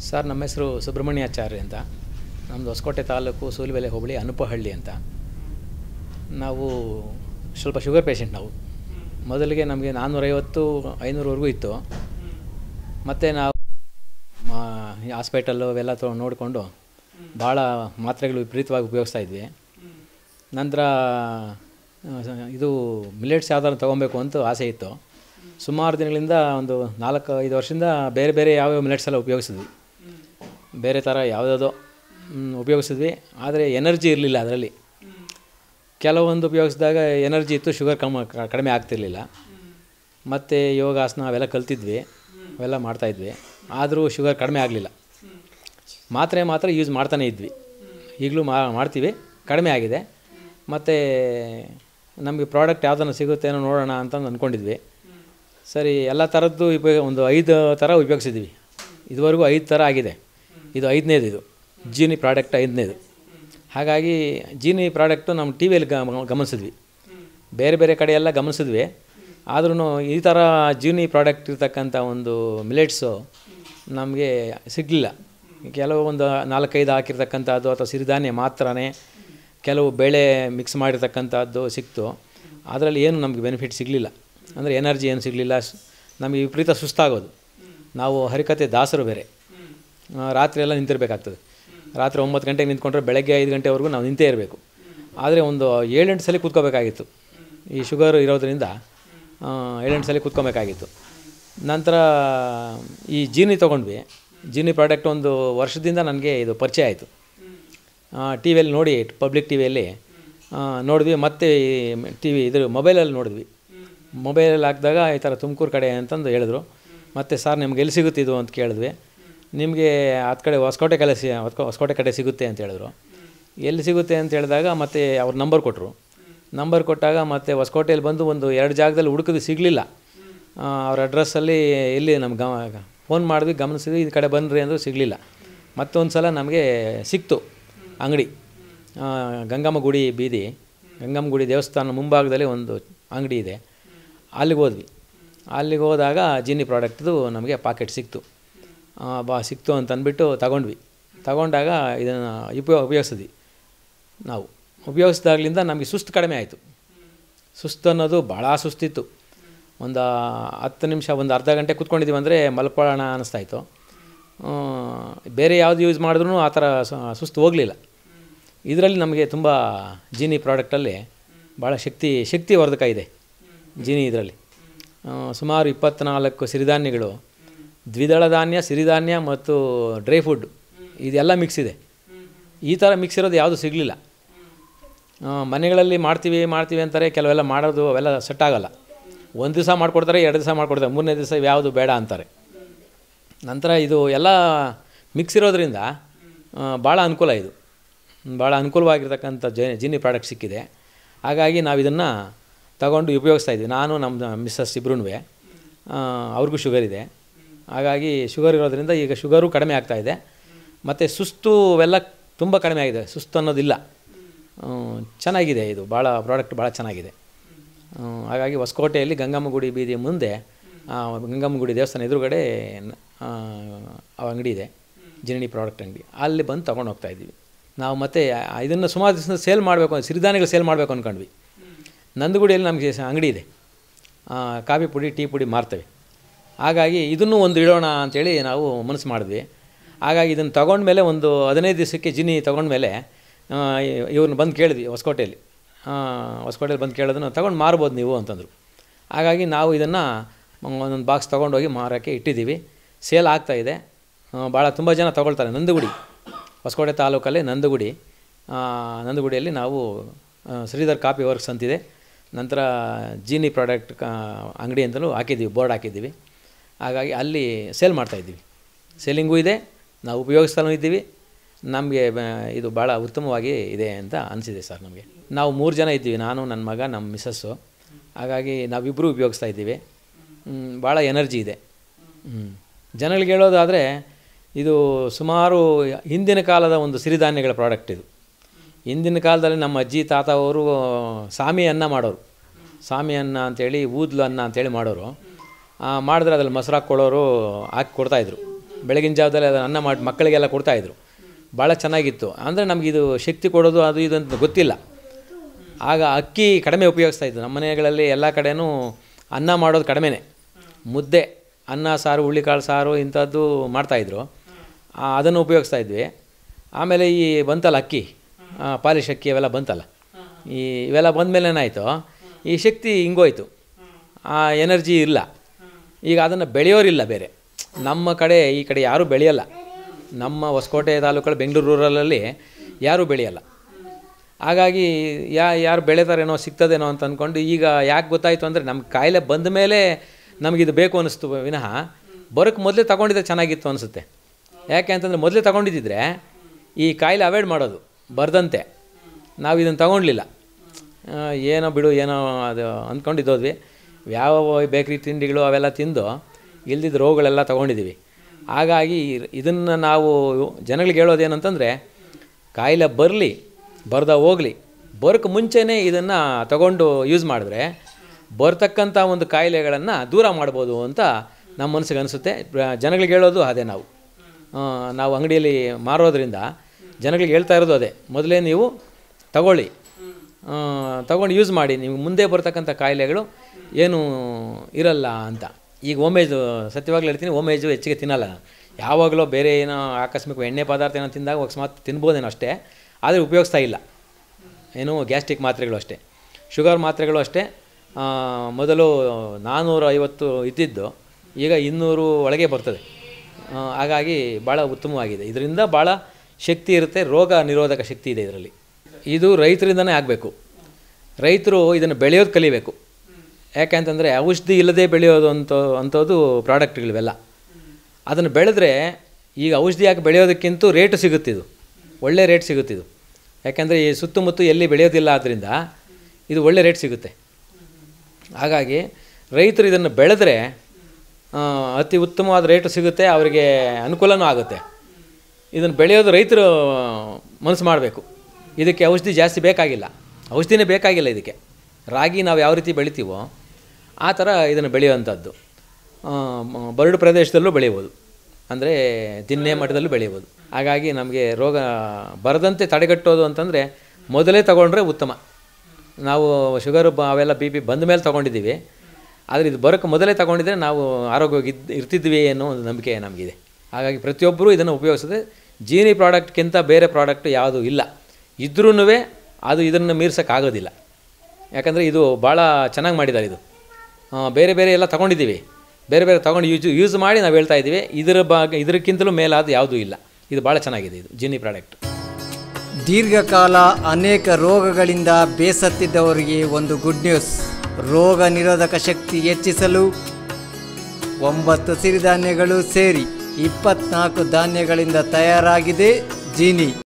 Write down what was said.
Sir ನಮ್ಮ ಹೆಸರು ಸುಬ್ರಹ್ಮಣ್ಯಾಚಾರ್ಯ ಅಂತ ನಮ್ಮದು ಹೊಸಕೋಟೆ ತಾಲೂಕು ಸೂಲಿಬೆಲೆ ಹೋಬಳಿ ಅನುಪಹಳ್ಳಿ ಅಂತ ನಾವು ಸ್ವಲ್ಪ ಶುಗರ್ ಪೇಷಂಟ್ ನಾವು ಮೊದಲಿಗೆ ನಮಗೆ ನಾನ್ನೂರೈವತ್ತು ಐನೂರವರೆಗೂ ಇತ್ತು ಮತ್ತು ನಾವು ಹಾಸ್ಪಿಟಲ್ಲು ಅವೆಲ್ಲ ತೊ ನೋಡಿಕೊಂಡು ಭಾಳ ಮಾತ್ರೆಗಳು ವಿಪರೀತವಾಗಿ ಉಪಯೋಗಿಸ್ತಾ ಇದ್ವಿ ನಂತರ ಆ, ಇದು ಮಿಲೆಟ್ಸ್ ಯಾವ್ದಾದ್ರು ತೊಗೊಬೇಕು ಅಂತ ಆಸೆ ಇತ್ತು ಸುಮಾರು ದಿನಗಳಿಂದ ಒಂದು ನಾಲ್ಕು ಐದು ವರ್ಷದಿಂದ ಬೇರೆ ಬೇರೆ ಯಾವ್ಯಾವ ಮಿಲೆಟ್ಸ್ ಎಲ್ಲ ಉಪಯೋಗಿಸಿದ್ವಿ ಬೇರೆ ಥರ ಯಾವುದಾದೋ ಮ್, ಉಪಯೋಗಿಸಿದ್ವಿ ಆದರೆ ಎನರ್ಜಿ ಇರಲಿಲ್ಲ ಅದರಲ್ಲಿ ಕೆಲವೊಂದು ಉಪಯೋಗಿಸಿದಾಗ ಎನರ್ಜಿ ಇತ್ತು ಶುಗರ್ ಕಮ್ಮ ಕ- ಕಡಿಮೆ ಆಗ್ತಿರ್ಲಿಲ್ಲ ಮತ್ತು ಯೋಗಾಸನ ಅವೆಲ್ಲ ಕಲ್ತಿದ್ವಿ ಅವೆಲ್ಲ ಮಾಡ್ತಾಯಿದ್ವಿ ಆದರೂ ಶುಗರ್ ಕಡಿಮೆ ಆಗಲಿಲ್ಲ ಮಾತ್ರೆ ಮಾತ್ರ ಯೂಸ್ ಮಾಡ್ತಾನೇ ಇದ್ವಿ ಈಗಲೂ ಮಾ ಮಾಡ್ತೀವಿ ಕಡಿಮೆ ಆಗಿದೆ ಮತ್ತು ನಮಗೆ ಪ್ರಾಡಕ್ಟ್ ಯಾವುದನ್ನು ಸಿಗುತ್ತೇನೋ ನೋಡೋಣ ಅಂತ ಅಂದ್ಕೊಂಡಿದ್ವಿ ಸರಿ ಎಲ್ಲ ಥರದ್ದು ಉಪಯೋಗ ಒಂದು ಐದು ಥರ ಉಪಯೋಗಿಸಿದ್ವಿ ಇದುವರೆಗೂ ಐದು ಥರ ಆಗಿದೆ ಇದು ಐದನೇದು ಇದು ಜೀನಿ ಪ್ರಾಡಕ್ಟ್ ಐದನೇದು ಹಾಗಾಗಿ ಜೀನಿ ಪ್ರಾಡಕ್ಟು ನಮ್ಮ ಟಿ ವಿಯಲ್ಲಿ ಗಮನಿಸಿದ್ವಿ ಬೇರೆ ಬೇರೆ ಕಡೆ ಎಲ್ಲ ಗಮನಿಸಿದ್ವಿ ಆದ್ರೂ ಈ ಥರ ಜೀನಿ ಪ್ರಾಡಕ್ಟ್ ಇರ್ತಕ್ಕಂಥ ಒಂದು ಮಿಲೆಟ್ಸು ನಮಗೆ ಸಿಗಲಿಲ್ಲ ಕೆಲವು ಒಂದು ನಾಲ್ಕೈದು ಹಾಕಿರ್ತಕ್ಕಂಥದ್ದು ಅಥವಾ ಸಿರಿಧಾನ್ಯ ಮಾತ್ರನೇ ಕೆಲವು ಬೇಳೆ ಮಿಕ್ಸ್ ಮಾಡಿರ್ತಕ್ಕಂಥದ್ದು ಸಿಕ್ತು ಅದರಲ್ಲಿ ಏನು ನಮಗೆ ಬೆನಿಫಿಟ್ ಸಿಗಲಿಲ್ಲ ಅಂದರೆ ಎನರ್ಜಿ ಏನು ಸಿಗಲಿಲ್ಲ ನಮಗೆ ವಿಪರೀತ ಸುಸ್ತಾಗೋದು ನಾವು ಹರಿಕತೆ ದಾಸರು ಬೇರೆ ಆ, ರಾತ್ರಿ ಎಲ್ಲ ನಿಂತಿರಬೇಕಾಗ್ತದೆ ರಾತ್ರಿ ಒಂಬತ್ತು ಗಂಟೆಗೆ ನಿಂತ್ಕೊಂಡ್ರೆ ಬೆಳಗ್ಗೆ ಐದು ಗಂಟೆವರೆಗೂ ನಾವು ನಿಂತೇ ಇರಬೇಕು ಆದರೆ ಒಂದು ಏಳೆಂಟು ಸಲ ಕೂತ್ಕೋಬೇಕಾಗಿತ್ತು ಈ ಶುಗರ್ ಇರೋದ್ರಿಂದ ಆ, ಏಳೆಂಟು ಸಲ ಕೂತ್ಕೋಬೇಕಾಗಿತ್ತು ನಂತರ ಈ ಜೀನಿ ತೊಗೊಂಡ್ವಿ ಜೀನಿ ಪ್ರಾಡಕ್ಟ್ ಒಂದು ವರ್ಷದಿಂದ ನನಗೆ ಇದು ಪರಿಚಯ ಆಯಿತು ಟಿ ವಿಯಲ್ಲಿ ನೋಡಿ ಪಬ್ಲಿಕ್ ಟಿ ವಿಯಲ್ಲಿ ನೋಡಿದ್ವಿ ಮತ್ತು ಟಿ ವಿ ಇದ್ರ ಮೊಬೈಲಲ್ಲಿ ನೋಡಿದ್ವಿ ಮೊಬೈಲಲ್ಲಿ ಹಾಕಿದಾಗ ಈ ಥರ ತುಮಕೂರು ಕಡೆ ಅಂತಂದು ಹೇಳಿದ್ರು ಮತ್ತು ಸರ್ ನಿಮ್ಗೆ ಎಲ್ಲಿ ಸಿಗುತ್ತೆ ಇದು ಅಂತ ಕೇಳಿದ್ವಿ ನಿಮಗೆ ಹತ್ತು ಕಡೆ ಹೊಸಕೋಟೆ ಕಡೆ ಸಿ ಹೊಸ್ಕೊ- ಹೊಸಕೋಟೆ ಕಡೆ ಸಿಗುತ್ತೆ ಅಂತ ಹೇಳಿದ್ರು ಎಲ್ಲಿ ಸಿಗುತ್ತೆ ಅಂತ ಹೇಳಿದಾಗ ಮತ್ತೆ ಅವ್ರ ನಂಬರ್ ಕೊಟ್ಟರು ನಂಬರ್ ಕೊಟ್ಟಾಗ ಮತ್ತೆ ಹೊಸಕೋಟೆಯಲ್ಲಿ ಬಂದು ಒಂದು ಎರಡು ಜಾಗದಲ್ಲಿ ಹುಡುಕಿದ್ವಿ ಸಿಗಲಿಲ್ಲ ಅವ್ರ ಅಡ್ರೆಸ್ಸಲ್ಲಿ ಎಲ್ಲಿ ನಮ್ಗೆ ಗಮ ಫೋನ್ ಮಾಡಿದ್ವಿ ಗಮನಿಸಿದ್ವಿ ಈ ಕಡೆ ಬನ್ನಿರಿ ಅಂದರೂ ಸಿಗಲಿಲ್ಲ ಮತ್ತೊಂದು ಸಲ ನಮಗೆ ಸಿಕ್ತು ಅಂಗಡಿ ಆ, ಗಂಗಮ್ಮ ಗುಡಿ ಬೀದಿ ಗಂಗಮ್ಮ ಗುಡಿ ದೇವಸ್ಥಾನ ಮುಂಭಾಗದಲ್ಲಿ ಒಂದು ಅಂಗಡಿ ಇದೆ ಅಲ್ಲಿಗೆ ಹೋದ್ವಿ ಅಲ್ಲಿಗೆ ಹೋದಾಗ ಜೀನಿ ಪ್ರಾಡಕ್ಟ್ದು ನಮಗೆ ಪಾಕೆಟ್ ಸಿಕ್ತು ಆ, ಬಾ ಸಿಕ್ತು ಅಂತ ಅಂದ್ಬಿಟ್ಟು ತಗೊಂಡ್ವಿ ತಗೊಂಡಾಗ ಇದನ್ನು ಉಪಯೋ ಉಪಯೋಗಿಸಿದ್ವಿ ನಾವು ಉಪಯೋಗಿಸಿದಾಗಲಿಂದ ನಮಗೆ ಸುಸ್ತು ಕಡಿಮೆ ಆಯಿತು ಸುಸ್ತು ಅನ್ನೋದು ಭಾಳ ಸುಸ್ತಿತ್ತು ಒಂದು ಹತ್ತು ನಿಮಿಷ ಒಂದು ಅರ್ಧ ಗಂಟೆ ಕೂತ್ಕೊಂಡಿದ್ದೀವಿ ಅಂದರೆ ಮಲ್ಕೊಳ್ಳೋಣ ಅನ್ನಿಸ್ತಾಯಿತ್ತು ಬೇರೆ ಯಾವುದು ಯೂಸ್ ಮಾಡಿದ್ರೂ ಆ ಥರ ಸು- ಸುಸ್ತು ಹೋಗಲಿಲ್ಲ ಇದರಲ್ಲಿ ನಮಗೆ ತುಂಬ ಜೀನಿ ಪ್ರಾಡಕ್ಟಲ್ಲಿ ಭಾಳ ಶಕ್ತಿ ಶಕ್ತಿ ವರ್ಧಕ ಇದೆ ಜೀನಿ ಇದರಲ್ಲಿ ಸುಮಾರು ಇಪ್ಪತ್ತ್ನಾಲ್ಕು ಸಿರಿಧಾನ್ಯಗಳು ದ್ವಿದಳ ಧಾನ್ಯ ಸಿರಿಧಾನ್ಯ ಮತ್ತು ಡ್ರೈ ಫುಡ್ ಇದೆಲ್ಲ ಮಿಕ್ಸ್ ಇದೆ ಈ ಥರ ಮಿಕ್ಸ್ ಇರೋದು ಯಾವುದು ಸಿಗಲಿಲ್ಲ ಮನೆಗಳಲ್ಲಿ ಮಾಡ್ತೀವಿ ಮಾಡ್ತೀವಿ ಅಂತಾರೆ ಕೆಲವೆಲ್ಲ ಮಾಡೋದು ಅವೆಲ್ಲ ಸೆಟ್ ಆಗಲ್ಲ ಒಂದು ದಿವಸ ಮಾಡಿಕೊಡ್ತಾರೆ ಎರಡು ದಿವಸ ಮಾಡಿಕೊಡ್ತಾರೆ ಮೂರನೇ ದಿವಸ ಯಾವುದು ಬೇಡ ಅಂತಾರೆ ನಂತರ ಇದು ಎಲ್ಲ ಮಿಕ್ಸ್ ಇರೋದ್ರಿಂದ ಭಾಳ ಅನುಕೂಲ ಇದು ಭಾಳ ಅನುಕೂಲವಾಗಿರ್ತಕ್ಕಂಥ ಜ ಜೀನಿ ಪ್ರಾಡಕ್ಟ್ ಸಿಕ್ಕಿದೆ ಹಾಗಾಗಿ ನಾವು ಇದನ್ನು ತಗೊಂಡು ಉಪಯೋಗಿಸ್ತಾ ಇದ್ವಿ ನಾನು ನಮ್ಮ ಮಿಸ್ಸಸ್ ಇಬ್ರೂ ಅವ್ರಿಗೂ ಶುಗರ್ ಇದೆ ಹಾಗಾಗಿ ಶುಗರ್ ಇರೋದ್ರಿಂದ ಈಗ ಶುಗರು ಕಡಿಮೆ ಆಗ್ತಾ ಇದೆ ಮತ್ತು ಸುಸ್ತು ಅವೆಲ್ಲ ತುಂಬ ಕಡಿಮೆ ಆಗಿದೆ ಸುಸ್ತು ಅನ್ನೋದಿಲ್ಲ ಆ, ಚೆನ್ನಾಗಿದೆ ಇದು ಭಾಳ ಪ್ರಾಡಕ್ಟ್ ಭಾಳ ಚೆನ್ನಾಗಿದೆ ಆ, ಹಾಗಾಗಿ ಹೊಸಕೋಟೆಯಲ್ಲಿ ಗಂಗಮ್ಮ ಗುಡಿ ಬೀದಿಯ ಮುಂದೆ ಆ, ಗಂಗಮ್ಮ ಗುಡಿ ದೇವಸ್ಥಾನ ಎದುರುಗಡೆ ನ- ಆ, ಆ ಅಂಗಡಿ ಇದೆ ಜಿರಣಿ ಪ್ರಾಡಕ್ಟ್ ಅಂಗಡಿ ಅಲ್ಲಿ ಬಂದು ತೊಗೊಂಡು ಹೋಗ್ತಾ ಇದ್ದೀವಿ ನಾವು ಮತ್ತೆ ಇದನ್ನು ಸುಮಾರು ದಿವಸ ಸೇಲ್ ಮಾಡಬೇಕು ಸಿರಿಧಾನ್ಯಗಳು ಸೇಲ್ ಮಾಡಬೇಕು ಅಂದ್ಕೊಂಡ್ವಿ ನಂದಗುಡಿಯಲ್ಲಿ ನಮಗೆ ಸ- ಅಂಗಡಿ ಇದೆ ಆ, ಕಾಫಿ ಪುಡಿ ಟೀ ಪುಡಿ ಮಾರ್ತೇವೆ ಹಾಗಾಗಿ ಇದನ್ನು ಒಂದು ಇಡೋಣ ಅಂಥೇಳಿ ನಾವು ಮನಸ್ಸು ಮಾಡಿದ್ವಿ ಹಾಗಾಗಿ ಇದನ್ನು ತಗೊಂಡ್ಮೇಲೆ ಒಂದು ಹದಿನೈದು ದಿವಸಕ್ಕೆ ಜಿನಿ ತೊಗೊಂಡ್ಮೇಲೆ ಇವ್ರನ್ನ ಬಂದು ಕೇಳಿದ್ವಿ ಹೊಸಕೋಟೆಯಲ್ಲಿ ಆ, ಹೊಸಕೋಟೆಯಲ್ಲಿ ಬಂದು ಕೇಳಿದ್ರು ತಗೊಂಡು ಮಾರ್ಬೋದು ನೀವು ಅಂತಂದರು ಹಾಗಾಗಿ ನಾವು ಇದನ್ನು ಒಂದೊಂದು ಬಾಕ್ಸ್ ತೊಗೊಂಡೋಗಿ ಮಾರೋಕ್ಕೆ ಇಟ್ಟಿದ್ದೀವಿ ಸೇಲ್ ಆಗ್ತಾಯಿದೆ ಭಾಳ ತುಂಬ ಜನ ತೊಗೊಳ್ತಾರೆ ನಂದಗುಡಿ ಹೊಸಕೋಟೆ ತಾಲೂಕಲ್ಲಿ ನಂದಗುಡಿ ಆ, ನಂದಗುಡಿಯಲ್ಲಿ ನಾವು ಆ, ಶ್ರೀಧರ್ ಕಾಪಿ ವರ್ಕ್ಸ್ ಅಂತಿದೆ ನಂತರ ಜೀನಿ ಪ್ರಾಡಕ್ಟ್ ಕಾ ಅಂಗಡಿ ಅಂತಲೂ ಹಾಕಿದ್ದೀವಿ ಬೋರ್ಡ್ ಹಾಕಿದ್ದೀವಿ ಹಾಗಾಗಿ ಅಲ್ಲಿ ಸೇಲ್ ಮಾಡ್ತಾಯಿದ್ದೀವಿ ಸೇಲಿಂಗೂ ಇದೆ ನಾವು ಉಪಯೋಗಿಸ್ತಾನೂ ಇದ್ದೀವಿ ನಮಗೆ ಇದು ಭಾಳ ಉತ್ತಮವಾಗಿ ಇದೆ ಅಂತ ಅನಿಸಿದೆ ಸರ್ ನಮಗೆ ನಾವು ಮೂರು ಜನ ಇದ್ದೀವಿ ನಾನು ನನ್ನ ಮಗ ನಮ್ಮ ಮಿಸ್ಸಸ್ಸು ಹಾಗಾಗಿ ನಾವಿಬ್ಬರೂ ಉಪಯೋಗಿಸ್ತಾ ಇದ್ದೀವಿ ಹ್ಮ್, ಭಾಳ ಎನರ್ಜಿ ಇದೆ ಹ್ಮ್. ಜನಗಳಿಗೆ ಹೇಳೋದಾದರೆ ಇದು ಸುಮಾರು ಹಿಂದಿನ ಕಾಲದ ಒಂದು ಸಿರಿಧಾನ್ಯಗಳ ಪ್ರಾಡಕ್ಟ್ ಇದು ಹಿಂದಿನ ಕಾಲದಲ್ಲಿ ನಮ್ಮ ಅಜ್ಜಿ ತಾತ ಅವರು ಸಾಮಿ ಅನ್ನ ಮಾಡೋರು ಸಾಮಿ ಅನ್ನ ಅಂತೇಳಿ ಊದ್ಲು ಅನ್ನ ಅಂತೇಳಿ ಮಾಡೋರು ಆ, ಮಾಡಿದ್ರೆ ಅದ್ರಲ್ಲಿ ಮೊಸರು ಹಾಕ್ಕೊಳ್ಳೋರು ಹಾಕಿ ಕೊಡ್ತಾಯಿದ್ರು ಬೆಳಗಿನ ಜಾವದಲ್ಲಿ ಅದನ್ನು ಅನ್ನ ಮಾಡಿ ಮಕ್ಕಳಿಗೆಲ್ಲ ಕೊಡ್ತಾಯಿದ್ರು ಭಾಳ ಚೆನ್ನಾಗಿತ್ತು ಅಂದರೆ ನಮಗಿದು ಶಕ್ತಿ ಕೊಡೋದು ಅದು ಇದು ಅಂತ ಗೊತ್ತಿಲ್ಲ ಆಗ ಅಕ್ಕಿ ಕಡಿಮೆ ಉಪಯೋಗಿಸ್ತಾ ಇದ್ದು ನಮ್ಮ ಮನೆಗಳಲ್ಲಿ ಎಲ್ಲ ಕಡೆನೂ ಅನ್ನ ಮಾಡೋದು ಕಡಿಮೆನೇ ಮುದ್ದೆ ಅನ್ನ ಸಾರು ಹುಳ್ಳಿಕಾಳು ಸಾರು ಇಂಥದ್ದು ಮಾಡ್ತಾಯಿದ್ರು ಆ, ಅದನ್ನು ಉಪಯೋಗಿಸ್ತಾ ಇದ್ವಿ ಆಮೇಲೆ ಈ ಬಂತಲ್ಲ ಅಕ್ಕಿ ಆ, ಪಾಲಿಶ್ ಅಕ್ಕಿ ಅವೆಲ್ಲ ಬಂತಲ್ಲ ಈ ಇವೆಲ್ಲ ಬಂದಮೇಲೆ ಏನಾಯಿತು ಈ ಶಕ್ತಿ ಹಿಂಗೋಯ್ತು ಆ ಎನರ್ಜಿ ಇಲ್ಲ ಈಗ ಅದನ್ನು ಬೆಳೆಯೋರಿಲ್ಲ ಬೇರೆ ನಮ್ಮ ಕಡೆ ಈ ಕಡೆ ಯಾರೂ ಬೆಳೆಯಲ್ಲ ನಮ್ಮ ಹೊಸಕೋಟೆ ತಾಲೂಕಲ್ಲಿ ಬೆಂಗಳೂರು ರೂರಲಲ್ಲಿ ಯಾರೂ ಬೆಳೆಯಲ್ಲ ಹಾಗಾಗಿ ಯಾ ಯಾರು ಬೆಳೀತಾರೇನೋ ಸಿಗ್ತದೇನೋ ಅಂತ ಅಂದ್ಕೊಂಡು ಈಗ ಯಾಕೆ ಗೊತ್ತಾಯಿತು ಅಂದರೆ ನಮ್ಮ ಕಾಯಿಲೆ ಬಂದ ಮೇಲೆ ನಮಗಿದು ಬೇಕು ಅನ್ನಿಸ್ತು ವಿನಃ ಬರೋಕ್ಕೆ ಮೊದಲೇ ತಗೊಂಡಿದ್ರೆ ಚೆನ್ನಾಗಿತ್ತು ಅನಿಸುತ್ತೆ ಯಾಕೆ ಅಂತಂದರೆ ಮೊದಲೇ ತಗೊಂಡಿದ್ದಿದ್ರೆ ಈ ಕಾಯಿಲೆ ಅವಾಯ್ಡ್ ಮಾಡೋದು ಬರ್ದಂತೆ ನಾವು ಇದನ್ನು ತಗೊಳ್ಲಿಲ್ಲ ಆ, ಏನೋ ಬಿಡು ಏನೋ ಅದು ಅಂದ್ಕೊಂಡಿದ್ದೋದ್ವಿ ಯಾವ ಬೇಕ್ರಿ ತಿಂಡಿಗಳು ಅವೆಲ್ಲ ತಿಂದು ಇಲ್ದಿದ್ದ ರೋಗಗಳೆಲ್ಲ ತೊಗೊಂಡಿದ್ದೀವಿ ಹಾಗಾಗಿ ಇದನ್ನು ನಾವು ಜನಗಳಿಗೆ ಹೇಳೋದೇನಂತಂದರೆ ಕಾಯಿಲೆ ಬರಲಿ ಬರ್ದ ಹೋಗಲಿ ಬರೋಕ್ಕೆ ಮುಂಚೆನೇ ಇದನ್ನು ತಗೊಂಡು ಯೂಸ್ ಮಾಡಿದ್ರೆ ಬರ್ತಕ್ಕಂಥ ಒಂದು ಕಾಯಿಲೆಗಳನ್ನು ದೂರ ಮಾಡ್ಬೋದು ಅಂತ ನಮ್ಮ ಮನಸ್ಸಿಗೆ ಅನಿಸುತ್ತೆ ಪ್ರ- ಜನಗಳಿಗೆ ಹೇಳೋದು ಅದೇ ನಾವು ಆ, ನಾವು ಅಂಗಡಿಯಲ್ಲಿ ಮಾರೋದ್ರಿಂದ ಜನಗಳಿಗೆ ಹೇಳ್ತಾ ಇರೋದು ಅದೇ ಮೊದಲೇ ನೀವು ತಗೊಳ್ಳಿ ಆ, ತಗೊಂಡು ಯೂಸ್ ಮಾಡಿ ನಿಮ್ಗೆ ಮುಂದೆ ಬರ್ತಕ್ಕಂಥ ಕಾಯಿಲೆಗಳು ಏನು ಇರಲ್ಲ ಅಂತ ಈಗ ಓಮೇಜು ಸತ್ಯವಾಗ್ಲೂ ಹೇಳ್ತೀನಿ ಓಮೇಜು ಹೆಚ್ಚಿಗೆ ತಿನ್ನಲ್ಲ ನಾನು ಯಾವಾಗಲೂ ಬೇರೆ ಏನೋ ಆಕಸ್ಮಿಕ ಎಣ್ಣೆ ಪದಾರ್ಥ ಏನೋ ತಿಂದಾಗ ಅಕಸ್ಮಾತ್ ತಿನ್ಬೋದೇನೋ ಅಷ್ಟೇ ಆದರೆ ಉಪಯೋಗಿಸ್ತಾ ಇಲ್ಲ ಏನು ಗ್ಯಾಸ್ಟ್ರಿಕ್ ಮಾತ್ರೆಗಳು ಅಷ್ಟೇ ಶುಗರ್ ಮಾತ್ರೆಗಳು ಅಷ್ಟೇ ಆ, ಮೊದಲು ನಾನ್ನೂರ ಐವತ್ತು ಇದ್ದಿದ್ದು ಈಗ ಇನ್ನೂರು ಒಳಗೆ ಬರ್ತದೆ ಆ, ಹಾಗಾಗಿ ಭಾಳ ಉತ್ತಮವಾಗಿದೆ ಇದರಿಂದ ಭಾಳ ಶಕ್ತಿ ಇರುತ್ತೆ ರೋಗ ನಿರೋಧಕ ಶಕ್ತಿ ಇದೆ ಇದರಲ್ಲಿ ಇದು ರೈತರಿಂದನೇ ಆಗಬೇಕು ರೈತರು ಇದನ್ನು ಬೆಳೆಯೋದು ಕಲಿಬೇಕು ಯಾಕೆ ಅಂತಂದರೆ ಔಷಧಿ ಇಲ್ಲದೆ ಬೆಳೆಯೋದು ಅಂತ ಅಂಥದ್ದು ಪ್ರಾಡಕ್ಟ್ಗಳಿವೆಲ್ಲ ಅದನ್ನು ಬೆಳೆದ್ರೆ ಈಗ ಔಷಧಿ ಹಾಕಿ ಬೆಳೆಯೋದಕ್ಕಿಂತ ರೇಟು ಸಿಗುತ್ತಿದು ಒಳ್ಳೆ ರೇಟ್ ಸಿಗುತ್ತಿದು ಯಾಕೆಂದರೆ ಈ ಸುತ್ತಮುತ್ತ ಎಲ್ಲಿ ಬೆಳೆಯೋದಿಲ್ಲ ಆದ್ದರಿಂದ ಇದು ಒಳ್ಳೆ ರೇಟ್ ಸಿಗುತ್ತೆ ಹಾಗಾಗಿ ರೈತರು ಇದನ್ನು ಬೆಳೆದ್ರೆ ಆ, ಅತಿ ಉತ್ತಮವಾದ ರೇಟು ಸಿಗುತ್ತೆ ಅವರಿಗೆ ಅನುಕೂಲನೂ ಆಗುತ್ತೆ ಇದನ್ನು ಬೆಳೆಯೋದು ರೈತರು ಮನಸ್ಸು ಮಾಡಬೇಕು ಇದಕ್ಕೆ ಔಷಧಿ ಜಾಸ್ತಿ ಬೇಕಾಗಿಲ್ಲ ಔಷಧಿನೇ ಬೇಕಾಗಿಲ್ಲ ಇದಕ್ಕೆ ರಾಗಿ ನಾವು ಯಾವ ರೀತಿ ಬೆಳಿತೀವೋ ಆ ಥರ ಇದನ್ನು ಬೆಳೆಯುವಂಥದ್ದು ಆ, ಮ- ಬರಡು ಪ್ರದೇಶದಲ್ಲೂ ಬೆಳೆಯಬೋದು ಅಂದರೆ ದಿನ್ನೆ ಮಟ್ಟದಲ್ಲೂ ಬೆಳೆಯಬೋದು ಹಾಗಾಗಿ ನಮಗೆ ರೋಗ ಬರದಂತೆ ತಡೆಗಟ್ಟೋದು ಅಂತಂದರೆ ಮೊದಲೇ ತಗೊಂಡ್ರೆ ಉತ್ತಮ ನಾವು ಶುಗರು ಬ ಅವೆಲ್ಲ ಬಿ ಪಿ ಬಂದ ಮೇಲೆ ತೊಗೊಂಡಿದ್ದೀವಿ ಆದರೆ ಇದು ಬರೋಕ್ಕೆ ಮೊದಲೇ ತಗೊಂಡಿದ್ರೆ ನಾವು ಆರೋಗ್ಯವಾಗಿ ಇದ್ ಇರ್ತಿದ್ವಿ ಅನ್ನೋ ಒಂದು ನಂಬಿಕೆ ನಮಗಿದೆ ಹಾಗಾಗಿ ಪ್ರತಿಯೊಬ್ಬರೂ ಇದನ್ನು ಉಪಯೋಗಿಸಿದ್ರೆ ಜೀನಿ ಪ್ರಾಡಕ್ಟ್ಗಿಂತ ಬೇರೆ ಪ್ರಾಡಕ್ಟ್ ಯಾವುದೂ ಇಲ್ಲ ಇದ್ರೂ ಅದು ಇದನ್ನು ಮೀರ್ಸೋಕ್ಕಾಗೋದಿಲ್ಲ ಯಾಕಂದರೆ ಇದು ಭಾಳ ಚೆನ್ನಾಗಿ ಮಾಡಿದ್ದಾರೆ ಇದು ಆ, ಬೇರೆ ಬೇರೆ ಎಲ್ಲ ತಗೊಂಡಿದ್ದೀವಿ ಬೇರೆ ಬೇರೆ ತಗೊಂಡು ಯೂಸ್ ಯೂಸ್ ಮಾಡಿ ನಾವು ಹೇಳ್ತಾ ಇದ್ದೀವಿ ಇದರ ಭಾಗ ಇದಕ್ಕಿಂತಲೂ ಮೇಲಾದ ಯಾವುದೂ ಇಲ್ಲ ಇದು ಭಾಳ ಚೆನ್ನಾಗಿದೆ ಇದು ಜಿನ್ನಿ ಪ್ರಾಡಕ್ಟ್ ದೀರ್ಘಕಾಲ ಅನೇಕ ರೋಗಗಳಿಂದ ಬೇಸತ್ತಿದ್ದವರಿಗೆ ಒಂದು ಗುಡ್ ನ್ಯೂಸ್ ರೋಗ ನಿರೋಧಕ ಶಕ್ತಿ ಹೆಚ್ಚಿಸಲು ಒಂಬತ್ತು ಸಿರಿಧಾನ್ಯಗಳು ಸೇರಿ ಇಪ್ಪತ್ನಾಲ್ಕು ಧಾನ್ಯಗಳಿಂದ ತಯಾರಾಗಿದೆ ಜೀನಿ